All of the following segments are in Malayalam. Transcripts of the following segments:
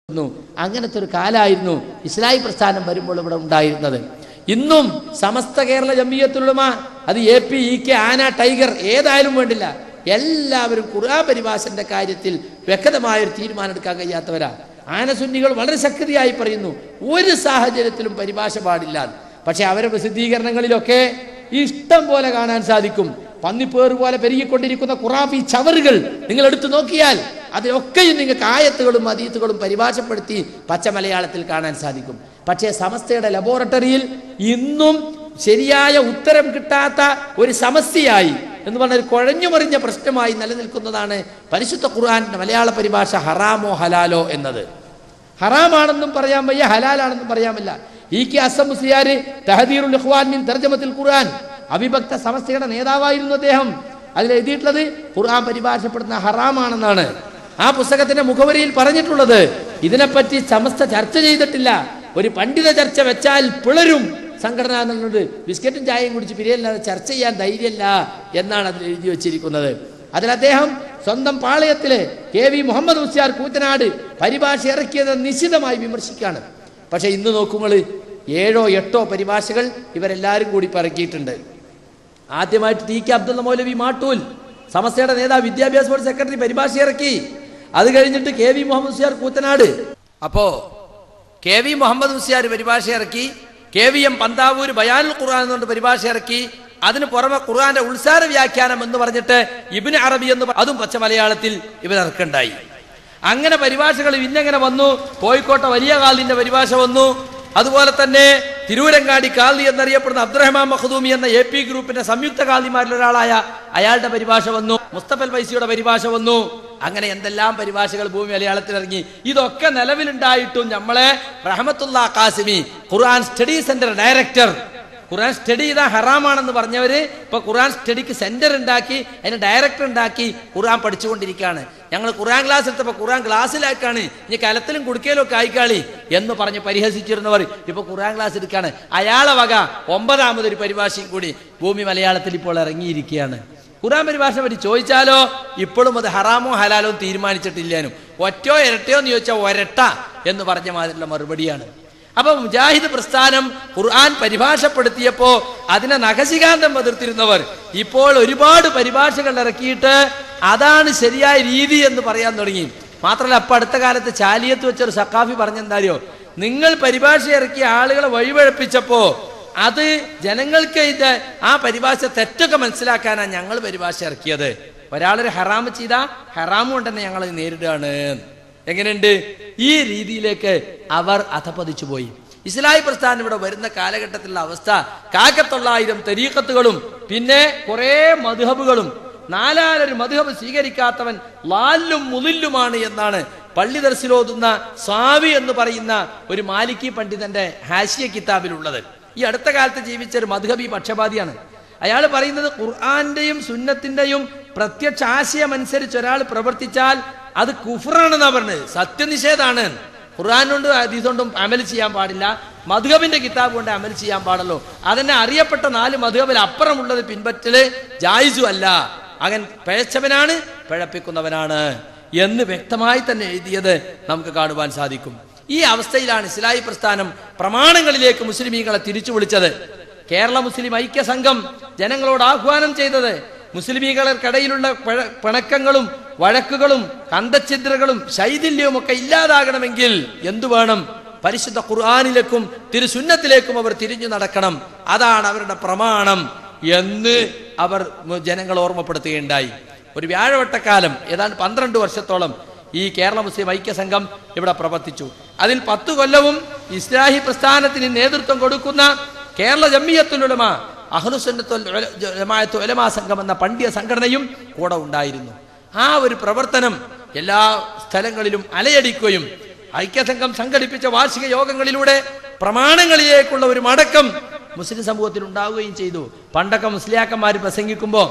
ന്നു. അങ്ങനത്തെ ഒരു കാലായിരുന്നു ഇസ്ലാഹി പ്രസ്ഥാനം വരുമ്പോൾ ഇവിടെ ഉണ്ടായിരുന്നത് ഇന്നും സമസ്ത കേരള ജമ്മിയത്തുലുമ അത് എ പി ഇ കെ ആന ടൈഗർ ഏതായാലും വേണ്ടില്ല എല്ലാവരും ഖുർആൻ പരിഭാഷന്റെ കാര്യത്തിൽ വ്യക്തമായ ഒരു തീരുമാനം എടുക്കാൻ കഴിയാത്തവരാ ആനസുന്നികൾ വളരെ ശക്തിയായി പറയുന്നു ഒരു സാഹചര്യത്തിലും പരിഭാഷ പാടില്ല പക്ഷെ അവരുടെ പ്രസിദ്ധീകരണങ്ങളിലൊക്കെ ഇഷ്ടം പോലെ കാണാൻ സാധിക്കും പന്നിപ്പേറ് പോലെ പെരുകിക്കൊണ്ടിരിക്കുന്ന ഖുറാഫി ചവറുകൾ നിങ്ങൾ എടുത്തു നോക്കിയാൽ അതിലൊക്കെയും നിങ്ങൾക്ക് ആയത്തുകളും അതീത്തുകളും പരിഭാഷപ്പെടുത്തി പച്ച മലയാളത്തിൽ കാണാൻ സാധിക്കും പക്ഷേ സമസ്തയുടെ ലബോറട്ടറിയിൽ ഇന്നും ശരിയായ ഉത്തരം കിട്ടാത്ത ഒരു സമസ്യയായി എന്ന് പറഞ്ഞ ഒരു കുഴഞ്ഞുമറിഞ്ഞ പ്രശ്നമായി നിലനിൽക്കുന്നതാണ് പരിശുദ്ധ ഖുർആാനിന്റെ മലയാള പരിഭാഷ ഹറാമോ ഹലാലോ എന്നത് ഹറാമാണെന്നും പറയാൻ വയ്യ ഹലാലാണെന്നും പറയാമല്ല ഇ കെ അസം മുസ്ലിയാര് തഹദീറുൽ ഇഖ്വാൻ മിൻ തർജമത്തിൽ ഖുർആൻ അവിഭക്ത സമസ്തയുടെ നേതാവായിരുന്നു അദ്ദേഹം അതിൽ എഴുതിയിട്ടുള്ളത് ഖുർആൻ പരിഭാഷപ്പെടുന്ന ഹറാമാണെന്നാണ് ആ പുസ്തകത്തിന്റെ മുഖവരിയിൽ പറഞ്ഞിട്ടുള്ളത് ഇതിനെപ്പറ്റി സമസ്ത ചർച്ച ചെയ്തിട്ടില്ല ഒരു പണ്ഡിത ചർച്ച വെച്ചാൽ പിളരും സംഘടന എന്നുള്ളത് ബിസ്ക്കറ്റും ചായയും കുടിച്ച് പിരിയല്ലാതെ ചർച്ച ചെയ്യാൻ ധൈര്യമില്ല എന്നാണ് അതിൽ എഴുതി വെച്ചിരിക്കുന്നത് അതിൽ അദ്ദേഹം സ്വന്തം പാളയത്തിലെ കെ വി മുഹമ്മദ് മുസ്യാർ കൂറ്റനാട് പരിഭാഷ ഇറക്കിയത് നിശിതമായി വിമർശിക്കുകയാണ് പക്ഷെ ഇന്ന് നോക്കുമ്പോൾ ഏഴോ എട്ടോ പരിഭാഷകൾ ഇവരെല്ലാവരും കൂടി പറക്കിയിട്ടുണ്ട് ആദ്യമായിട്ട് ടി കെ അബ്ദുള്ള മൗലവി മാട്ടൂൽ സമസ്തയുടെ നേതാവ് വിദ്യാഭ്യാസ ബോർഡ് സെക്രട്ടറി പരിഭാഷ ഇറക്കി അത് കഴിഞ്ഞിട്ട് കെ വി മുഹമ്മദ് മുസ്യാർ കൂത്തനാട് അപ്പോ കെ വി മുഹമ്മദ് മുസ്യാർ പരിഭാഷ ഇറക്കി K V M Panthavoor Bayanul Quran എന്നുകൊണ്ട് പരിഭാഷ ഇറക്കി അതിന് പുറമെ ഖുർആന്റെ ഉത്സാര വ്യാഖ്യാനം എന്ന് പറഞ്ഞിട്ട് ഇബിന് അറബി എന്ന് പ- അതും പച്ച മലയാളത്തിൽ ഇവൻ ഇറക്കുണ്ടായി അങ്ങനെ പരിഭാഷകൾ ഇന്നെങ്ങനെ വന്നു കോഴിക്കോട്ടെ വലിയ കാലിന്റെ പരിഭാഷ വന്നു അതുപോലെ തന്നെ തിരൂരങ്ങാടി കാലി എന്നറിയപ്പെടുന്ന അബ്ദുറഹ്മാൻ മഖദൂമി എന്ന എ പി ഗ്രൂപ്പിന്റെ സംയുക്ത കാലിമാരിൽ ഒരാളായ അയാളുടെ പരിഭാഷ വന്നു മുസ്തഫൽ ഫൈസിയുടെ പരിഭാഷ വന്നു അങ്ങനെ എന്തെല്ലാം പരിഭാഷകൾ ഭൂമി മലയാളത്തിൽ ഇറങ്ങി ഇതൊക്കെ നിലവിലുണ്ടായിട്ടും നമ്മളെ Rahmathulla Qasimi Quran study centre director Quran study ചെയ്താ ഹറാമാണെന്ന് പറഞ്ഞവര് ഇപ്പൊ ഖുർആൻ സ്റ്റഡിക്ക് സെന്റർ ഉണ്ടാക്കി അതിന് ഡയറക്ടർ ഉണ്ടാക്കി ഖുർആൻ പഠിച്ചുകൊണ്ടിരിക്കുകയാണ് ഞങ്ങൾ ഖുർആൻ ക്ലാസ് എടുത്തപ്പോ ഖുർആൻ ക്ലാസ്സിലാക്കാണ് ഇനി കലത്തിലും കുടുക്കയിലും ഒക്കെ ആയിക്കാളി എന്ന് പറഞ്ഞ് പരിഹസിച്ചിരുന്നവർ ഇപ്പൊ ഖുർആൻ ക്ലാസ് എടുക്കാണ് അയാളെ വക ഒമ്പതാമതൊരു പരിഭാഷയും കൂടി ഭൂമി മലയാളത്തിൽ ഇപ്പോൾ ഇറങ്ങിയിരിക്കുകയാണ് ഖുർആൻ പരിഭാഷ പറ്റി ചോദിച്ചാലോ ഇപ്പോഴും അത് ഹറാമോ ഹലാലോ തീരുമാനിച്ചിട്ടില്ലേനും ഒറ്റയോ ഇരട്ടയോ എന്ന് ചോദിച്ചാൽ ഒരട്ട എന്ന് പറഞ്ഞ മാതിരിയുള്ള മറുപടിയാണ് അപ്പൊ മുജാഹിദ് പ്രസ്ഥാനം ഖുർആൻ പരിഭാഷപ്പെടുത്തിയപ്പോ അതിനെ നഖശികാന്തം എതിർത്തിരുന്നവർ ഇപ്പോൾ ഒരുപാട് പരിഭാഷകൾ ഇറക്കിയിട്ട് അതാണ് ശരിയായ രീതി എന്ന് പറയാൻ തുടങ്ങി മാത്രമല്ല അപ്പൊ അടുത്ത കാലത്ത് ചാലിയത്ത് വെച്ചൊരു സക്കാഫി പറഞ്ഞെന്താറിയോ നിങ്ങൾ പരിഭാഷ ഇറക്കിയ ആളുകളെ വഴിപഴപ്പിച്ചപ്പോ അത് ജനങ്ങൾക്ക് ഇത് ആ പരിഭാഷ തെറ്റൊക്കെ മനസ്സിലാക്കാനാണ് ഞങ്ങൾ പരിഭാഷ ഇറക്കിയത് ഒരാളൊരു ഹറാമ് ചെയ്ത ഹറാമ് കൊണ്ട് തന്നെ ഞങ്ങൾ നേരിടുകയാണ് എങ്ങനെയുണ്ട് ഈ രീതിയിലേക്ക് അവർ അധപതിച്ചു പോയി ഇസ്ലാഹി പ്രസ്ഥാനം ഇവിടെ വരുന്ന കാലഘട്ടത്തിലുള്ള അവസ്ഥ കാക്കത്തൊള്ളായിരം തരീക്കത്തുകളും പിന്നെ കുറെ മധുഹബുകളും നാലാലൊരു മധുഹബ് സ്വീകരിക്കാത്തവൻ ലാലും മുതില്ലുമാണ് എന്നാണ് പള്ളി ദർശിലോതുന്ന സ്വാവി എന്ന് പറയുന്ന ഒരു മാലിക്കി പണ്ഡിതന്റെ ഹാഷിയ കിതാബിലുള്ളത് ഈ അടുത്ത കാലത്ത് ജീവിച്ച ഒരു മധുഹബി പക്ഷപാതിയാണ് അയാൾ പറയുന്നത് ഖുർആന്റെയും സുന്നത്തിന്റെയും പ്രത്യക്ഷ ആശയം അനുസരിച്ച് ഒരാൾ പ്രവർത്തിച്ചാൽ അത് കുഫറാണെന്നാ പറഞ്ഞത് സത്യനിഷേധാണ് ഖുർആൻ കൊണ്ട് ഹദീസ് കൊണ്ടും അമൽ ചെയ്യാൻ പാടില്ല മധുഹബിന്റെ കിതാബ് കൊണ്ട് അമൽ ചെയ്യാൻ പാടുള്ളൂ അതന്നെ അറിയപ്പെട്ട നാല് മധുഹബിൽ അപ്പുറമുള്ളത് പിൻപറ്റല് ജായിസു അല്ല അവൻ പിഴച്ചവനാണ് പിഴപ്പിക്കുന്നവനാണ് എന്ന് വ്യക്തമായി തന്നെ എഴുതിയത് നമുക്ക് കാണുവാൻ സാധിക്കും ഈ അവസ്ഥയിലാണ് ഇസ്ലാഹി പ്രസ്ഥാനം പ്രമാണങ്ങളിലേക്ക് മുസ്ലിമീങ്ങളെ തിരിച്ചു വിളിച്ചത് കേരള മുസ്ലിം ഐക്യ സംഘം ജനങ്ങളോട് ആഹ്വാനം ചെയ്തത് മുസ്ലിമീകൾക്കിടയിലുള്ള പിഴ- പിണക്കങ്ങളും വഴക്കുകളും കന്തഛിദ്രകളും ശൈഥില്യവും ഒക്കെ ഇല്ലാതാകണമെങ്കിൽ എന്തു വേണം പരിശുദ്ധ ഖുർആാനിലേക്കും തിരുസുന്നത്തിലേക്കും അവർ തിരിഞ്ഞു നടക്കണം അതാണ് അവരുടെ പ്രമാണം എന്ന് അവർ ജനങ്ങൾ ഓർമ്മപ്പെടുത്തുകയുണ്ടായി ഒരു വ്യാഴവട്ടക്കാലം ഏതാണ്ട് പന്ത്രണ്ട് വർഷത്തോളം ഈ കേരള മുസ്ലിം ഐക്യ സംഘം ഇവിടെ പ്രവർത്തിച്ചു അതിൽ പത്തു കൊല്ലവും ഇസ്ലാഹി പ്രസ്ഥാനത്തിന് നേതൃത്വം കൊടുക്കുന്ന കേരള ജമ്മിയത്തുലുലമ അഹ്ലുസുന്നത്തുൽ ഉല- ജമാഅത്ത് ഉലമാ സംഘം എന്ന പണ്ഡിയ സംഘടനയും കൂടെ ഉണ്ടായിരുന്നു ആ ഒരു പ്രവർത്തനം എല്ലാ സ്ഥലങ്ങളിലും അലയടിക്കുകയും ഐക്യസംഘം സംഘടിപ്പിച്ച വാർഷിക യോഗങ്ങളിലൂടെ പ്രമാണങ്ങളിലേക്കുള്ള ഒരു മടക്കം മുസ്ലിം സമൂഹത്തിൽ ഉണ്ടാവുകയും ചെയ്തു പണ്ടൊക്കെ മുസ്ലിയാക്കന്മാർ പ്രസംഗിക്കുമ്പോൾ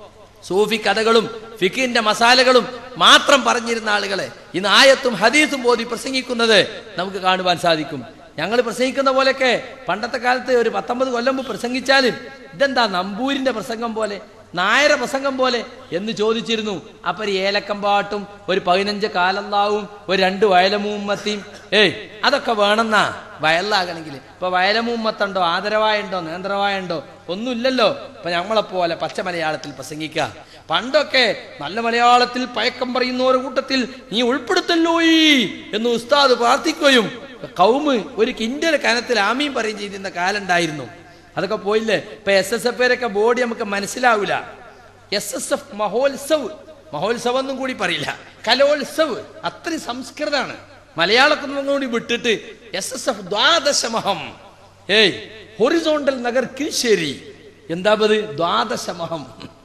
സൂഫി കഥകളും ഫിക്കിന്റെ മസാലകളും മാത്രം പറഞ്ഞിരുന്ന ആളുകളെ ഇന്ന് ആയത്തും ഹദീസും ബോധി പ്രസംഗിക്കുന്നത് നമുക്ക് കാണുവാൻ സാധിക്കും ഞങ്ങൾ പ്രസംഗിക്കുന്ന പോലെയൊക്കെ പണ്ടത്തെ കാലത്ത് ഒരു പത്തൊമ്പത് കൊല്ലം മുമ്പ് പ്രസംഗിച്ചാലും ഇതെന്താ നമ്പൂരിന്റെ പ്രസംഗം പോലെ നായര പ്രസംഗം പോലെ എന്ന് ചോദിച്ചിരുന്നു അപ്പൊ ഒരു ഏലക്കമ്പാട്ടും ഒരു പതിനഞ്ച് കാലല്ലാവും ഒരു രണ്ട് വയലമൂമ്മത്തിയും ഏയ് അതൊക്കെ വേണമെന്നാ വയലാകണമെങ്കിൽ ഇപ്പൊ വയലമൂമ്മത്തുണ്ടോ ആദരവായുണ്ടോ നേന്ത്രവായുണ്ടോ ഒന്നുമില്ലല്ലോ ഇപ്പൊ നമ്മളെ പോലെ പച്ച മലയാളത്തിൽ പ്രസംഗിക്കുക പണ്ടൊക്കെ നല്ല മലയാളത്തിൽ പയക്കം പറയുന്ന ഒരു കൂട്ടത്തിൽ നീ ഉൾപ്പെടുത്തല്ലോ ഈ എന്ന് ഉസ്താദ് പ്രാർത്ഥിക്കുകയും കൗമ് ഒരു കിൻഡൽ കനത്തിൽ ആമീൻ പറയും ചെയ്തിരുന്ന കാലം ഉണ്ടായിരുന്നു അതൊക്കെ പോയില്ലേ ഇപ്പൊ എസ് എസ് എഫ് ഒക്കെ ബോഡി നമുക്ക് മനസ്സിലാവില്ല എസ് എസ് എഫ് മഹോത്സവ് മഹോത്സവം ഒന്നും കൂടി പറയില്ല കലോത്സവ് അത്രയും സംസ്കൃതമാണ് മലയാളക്കൊന്നും കൂടി വിട്ടിട്ട് എസ് എസ് എഫ് ദ്വാദശമഹം ഏയ് ഹൊറിസോണ്ടൽ നഗർ കിരിശ്ശേരി എന്താ പത് ദ്വാദശമഹം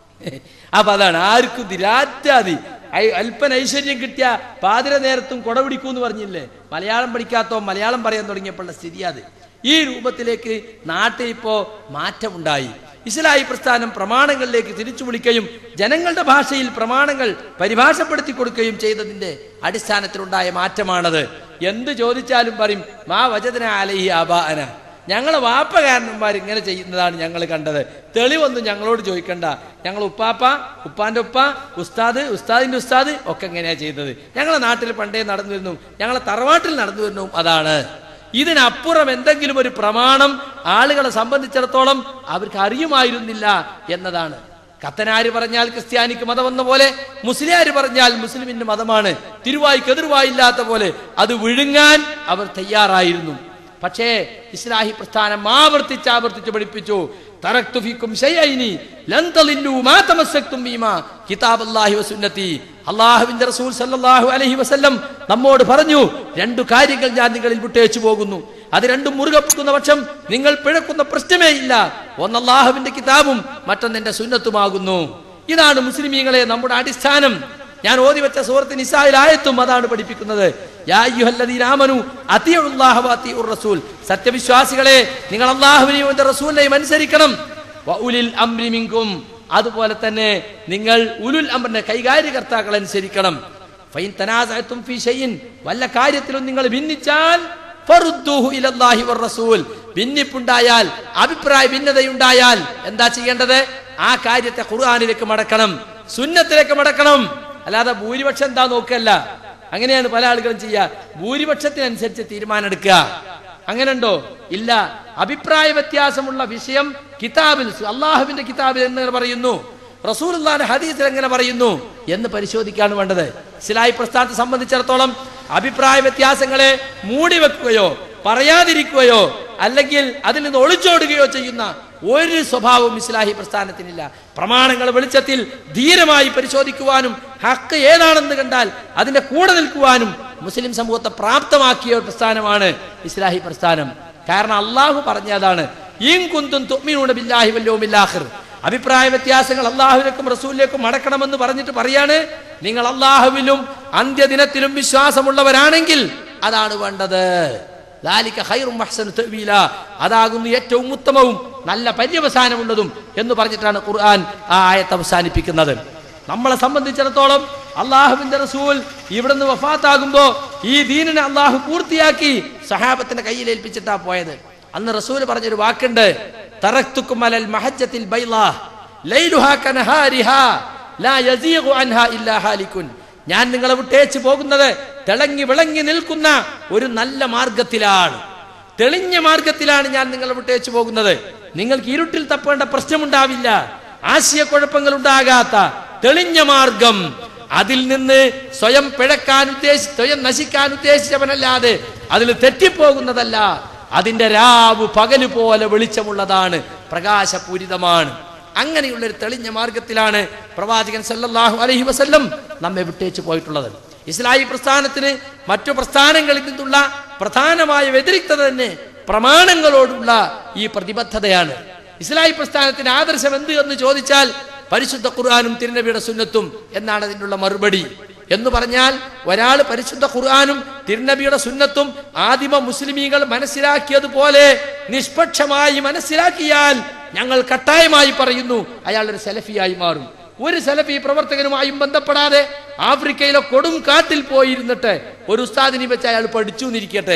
അപ്പൊ അതാണ് ആർക്കും ദിരാറ്റാതി ഐ- അല്പന ഐശ്വര്യം കിട്ടിയ പാതിര നേരത്തും കൊട പിടിക്കൂന്ന് പറഞ്ഞില്ലേ മലയാളം പഠിക്കാത്തോ മലയാളം പറയാൻ തുടങ്ങിയപ്പോഴുള്ള സ്ഥിതി അത് ഈ രൂപത്തിലേക്ക് നാട്ടിൽ ഇപ്പോ മാറ്റമുണ്ടായി ഇസ്ലായി പ്രസ്ഥാനം പ്രമാണങ്ങളിലേക്ക് തിരിച്ചു വിളിക്കുകയും ജനങ്ങളുടെ ഭാഷയിൽ പ്രമാണങ്ങൾ പരിഭാഷപ്പെടുത്തി കൊടുക്കുകയും ചെയ്തതിന്റെ അടിസ്ഥാനത്തിലുണ്ടായ മാറ്റമാണത് എന്ത് ചോദിച്ചാലും പറയും മാ വജദന അലഹി ആബാന ഞങ്ങളെ വാപ്പകാരന്മാർ ഇങ്ങനെ ചെയ്യുന്നതാണ് ഞങ്ങൾ കണ്ടത് തെളിവൊന്നും ഞങ്ങളോട് ചോദിക്കണ്ട ഞങ്ങൾ ഉപ്പാപ്പ ഉപ്പാന്റെ ഉപ്പ ഉസ്താദ് ഉസ്താദിന്റെ ഉസ്താദ് ഒക്കെ എങ്ങനെയാ ചെയ്തത് ഞങ്ങളെ നാട്ടിൽ പണ്ടേ നടന്നു വരുന്നു ഞങ്ങളെ തറവാട്ടിൽ നടന്നു വരുന്നു അതാണ് ഇതിനപ്പുറം എന്തെങ്കിലും ഒരു പ്രമാണം ആളുകളെ സംബന്ധിച്ചിടത്തോളം അവർക്ക് അറിയുമായിരുന്നില്ല എന്നതാണ് കത്തനാര് പറഞ്ഞാൽ ക്രിസ്ത്യാനിക്ക് മതം എന്ന പോലെ മുസ്ലിയാര് പറഞ്ഞാൽ മുസ്ലിമിന്റെ മതമാണ് തിരുവായിക്ക് എതിർവായില്ലാത്ത പോലെ അത് വിഴുങ്ങാൻ അവർ തയ്യാറായിരുന്നു പക്ഷേ ഇസ്ലാഹി പ്രസ്ഥാനം ആവർത്തിച്ച് ആവർത്തിച്ച് പഠിപ്പിച്ചു തറക്തു ഫീക്കും ശൈഅൈനി ലൻ തളില്ലു മാ തമസ്സക്തും ബീമാ കിതാബല്ലാഹി വസുന്നതി അല്ലാഹുവിന്റെ റസൂൽ സല്ലല്ലാഹു അലൈഹി വസല്ലം നമ്മോട് പറഞ്ഞു രണ്ടു കാര്യങ്ങൾ ഞാൻ നിങ്ങളിൽ വിട്ടേച്ചു പോകുന്നു അത് രണ്ടും മുറുകെ പിടിക്കുന്ന പക്ഷം നിങ്ങൾ പിഴക്കുന്ന പ്രശ്നമേ ഇല്ല ഒന്ന് അല്ലാഹുവിന്റെ കിതാബും മറ്റൊന്ന് എന്റെ സുന്നത്തുമാകുന്നു ഇതാണ് മുസ്ലിമീങ്ങളെ നമ്മുടെ അടിസ്ഥാനം ഞാൻ ഓതി വെച്ച സുഹൃത്ത് നിസായിൽ ആയത്തും അതാണ് പഠിപ്പിക്കുന്നത് യാ അയ്യുഹല്ലദീന ആമനു അത്തിയുല്ലാഹ വഅത്തിയുർ റസൂൽ സത്യവിശ്വാസികളെ നിങ്ങൾ അല്ലാഹുവിനെയും അവന്റെ റസൂലിനെയും അനുസരിക്കണം വഉലിൽ അംരി മിൻകും അതുപോലെ തന്നെ നിങ്ങൾ ഉലുൽ അംറിന്റെ കൈകാര്യകർത്താക്കൾ അനുസരിക്കണം ഫൈൻ തനാസഅതും ഫീ ഷൈഇൻ വല്ല കാര്യത്തിലും നിങ്ങൾ ഭിന്നിച്ചാൽ ഫറുദ്ദൂഹു ഇലല്ലാഹി വർ റസൂൽ ഭിന്നിപ്പുണ്ടായാൽ അഭിപ്രായ ഭിന്നതയുണ്ടായാൽ എന്താ ചെയ്യേണ്ടത് ആ കാര്യത്തെ ഖുർആനിലേക്ക് മടക്കണം സുന്നത്തിലേക്ക് മടക്കണം അല്ലാതെ ഭൂരിപക്ഷം എന്താ നോക്കല്ല അങ്ങനെയാണ് പല ആളുകളും ചെയ്യുക ഭൂരിപക്ഷത്തിനനുസരിച്ച് തീരുമാനം എടുക്കുക അങ്ങനെ ഉണ്ടോ ഇല്ല അഭിപ്രായ വ്യത്യാസമുള്ള വിഷയം കിതാബിൽ അള്ളാഹുവിന്റെ കിതാബിൽ എന്ന് പറയുന്നു റസൂലുള്ളാന്റെ ഹദീസിൽ എങ്ങനെ പറയുന്നു എന്ന് പരിശോധിക്കാണ് വേണ്ടത് സിലായി പ്രസ്ഥാനത്തെ സംബന്ധിച്ചിടത്തോളം അഭിപ്രായ വ്യത്യാസങ്ങളെ മൂടി വെക്കുകയോ പറയാതിരിക്കുകയോ അല്ലെങ്കിൽ അതിൽ നിന്ന് ഒളിച്ചോടുകയോ ചെയ്യുന്ന ഒരു സ്വഭാവവും ഇസ്ലാഹി പ്രസ്ഥാനത്തിനില്ല പ്രമാണങ്ങൾ വെളിച്ചത്തിൽ ധീരമായി പരിശോധിക്കുവാനും ഹക്ക് ഏതാണെന്ന് കണ്ടാൽ അതിന്റെ കൂടെ നിൽക്കുവാനും മുസ്ലിം സമൂഹത്തെ പ്രാപ്തമാക്കിയ ഒരു പ്രസ്ഥാനമാണ് ഇസ്ലാഹി പ്രസ്ഥാനം കാരണം അള്ളാഹു പറഞ്ഞതാണ് ഈം കുന്തും തുമ്മിനൂടെ ബില്ലാഹി വല്ലോമില്ലാഹിർ അഭിപ്രായ വ്യത്യാസങ്ങൾ അള്ളാഹുവിലേക്കും റസൂലിലേക്കും മടക്കണമെന്ന് പറഞ്ഞിട്ട് പറയാണ് നിങ്ങൾ അള്ളാഹുവിലും അന്ത്യദിനത്തിലും വിശ്വാസമുള്ളവരാണെങ്കിൽ അതാണ് വേണ്ടത് ലാലിക ഖൈറും അഹ്സനു തഅ്വീല. അതാകുന്നു ഏറ്റവും ഉത്തമവും നല്ല പര്യവസാനമുള്ളതും എന്ന് പറഞ്ഞിട്ടാണ് ഖുർആൻ ആ ആയത്ത് അവസാനിപ്പിക്കുന്നത് നമ്മളെ സംബന്ധിച്ചിടത്തോളം അള്ളാഹുവിന്റെ റസൂൽ ഇവിടുന്ന് വഫാത്താകുമ്പോ ഈ ദീനിനെ അള്ളാഹു പൂർത്തിയാക്കി സഹാബത്തിന്റെ കയ്യിൽ ഏൽപ്പിച്ചിട്ടാ പോയത് അന്ന് റസൂൽ പറഞ്ഞൊരു വാക്കുണ്ട് തറക്തുക്കും അലൽ മഹജ്ജത്തിൽ ബൈളാ ലൈലുഹാ കനഹാരിഹാ ലാ യസീഗു അൻഹാ ഇല്ലാ ഹാലിക്കുൻ ഞാൻ നിങ്ങളെ വിട്ടേച്ച് പോകുന്നത് തിളങ്ങി വിളങ്ങി നിൽക്കുന്ന ഒരു നല്ല മാർഗത്തിലാണ് തെളിഞ്ഞ മാർഗത്തിലാണ് ഞാൻ നിങ്ങളെ വിട്ടേച്ച് പോകുന്നത് നിങ്ങൾക്ക് ഇരുട്ടിൽ തപ്പേണ്ട പ്രശ്നമുണ്ടാവില്ല ആശയക്കുഴപ്പങ്ങൾ ഉണ്ടാകാത്ത തെളിഞ്ഞ മാർഗം അതിൽ നിന്ന് സ്വയം പിഴക്കാൻ ഉദ്ദേശി സ്വയം നശിക്കാൻ ഉദ്ദേശിച്ചവനല്ലാതെ അതിൽ തെറ്റിപ്പോകുന്നതല്ല അതിന്റെ രാവ് പകല് പോലെ വെളിച്ചമുള്ളതാണ് പ്രകാശപൂരിതമാണ് അങ്ങനെയുള്ള ഒരു തെളിഞ്ഞ മാർഗത്തിലാണ് പ്രവാചകൻ സല്ലല്ലാഹു അലൈഹി വസല്ലം നമ്മെ വിട്ടേച്ചു പോയിട്ടുള്ളത് ഇസ്ലാഹി പ്രസ്ഥാനത്തിന് മറ്റു പ്രസ്ഥാനങ്ങളിൽ നിന്നുള്ള പ്രധാനമായ വ്യതിരിക്തത തന്നെ പ്രമാണങ്ങളോടുള്ള ഈ പ്രതിബദ്ധതയാണ് ഇസ്ലാഹി പ്രസ്ഥാനത്തിന് ആദർശം എന്ത് എന്ന് ചോദിച്ചാൽ പരിശുദ്ധ ഖുർആാനും തിരുനബിയുടെ സുന്നത്തും എന്നാണ് അതിനുള്ള മറുപടി എന്ന് പറഞ്ഞാൽ ഒരാൾ പരിശുദ്ധ ഖുർആാനും തിരുനബിയുടെ സുന്നത്തും ആദിമ മുസ്ലിമീങ്ങൾ മനസ്സിലാക്കിയതുപോലെ നിഷ്പക്ഷമായി മനസ്സിലാക്കിയാൽ ഞങ്ങൾ കട്ടായമായി പറയുന്നു അയാൾ ഒരു സെലഫിയായി മാറും ഒരു സെലഫി പ്രവർത്തകനുമായും ബന്ധപ്പെടാതെ ആഫ്രിക്കയിലെ കൊടും കാട്ടിൽ പോയിരുന്നിട്ട് ഒരു ഉസ്താദിനെ വെച്ച് അയാൾ പഠിച്ചു എന്നിരിക്കട്ടെ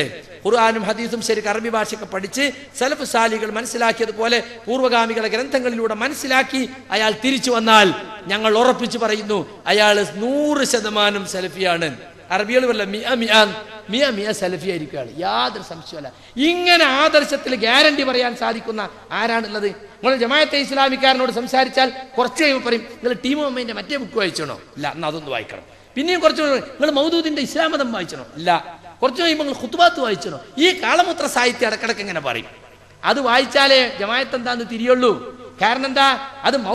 ഖുർആാനും ഹദീസും ശരിക്കും അറബി ഭാഷയൊക്കെ പഠിച്ച് സലഫ് സാലികൾ മനസ്സിലാക്കിയതുപോലെ പൂർവ്വഗാമികളെ ഗ്രന്ഥങ്ങളിലൂടെ മനസ്സിലാക്കി അയാൾ തിരിച്ചു വന്നാൽ ഞങ്ങൾ ഉറപ്പിച്ചു പറയുന്നു അയാൾ നൂറ് ശതമാനം സലഫിയാണ് അറബികൾ പറയില്ല മിയ മിയ മിയ മിയ സലഫി ആയിരിക്കുകയാണ് യാതൊരു സംശയമല്ല ഇങ്ങനെ ആദർശത്തിൽ ഗ്യാരണ്ടി പറയാൻ സാധിക്കുന്ന ആരാണുള്ളത് നിങ്ങൾ ജമാഅത്തെ ഇസ്ലാമിക്കാരനോട് സംസാരിച്ചാൽ കുറച്ച് കഴിയുമ്പോൾ പറയും നിങ്ങൾ ടീം അമ്മേന്റെ മറ്റേ ബുക്ക് വായിച്ചണോ ഇല്ല എന്നാൽ അതൊന്ന് വായിക്കണം പിന്നെയും കുറച്ച് കഴിയുമ്പോൾ നിങ്ങൾ മൗദൂദിന്റെ ഇസ്ലാമതം വായിച്ചണോ ഇല്ല കുറച്ച് കഴിയുമ്പോൾ നിങ്ങൾ ഖുത്ബാത്ത് വായിച്ചണോ ഈ കാളമൂത്ര സാഹിത്യം ഇടക്കിടക്ക് ഇങ്ങനെ പറയും അത് വായിച്ചാലേ ജമാഅത്ത് എന്താന്ന് തിരിയുള്ളൂ കാരണം എന്താ അത്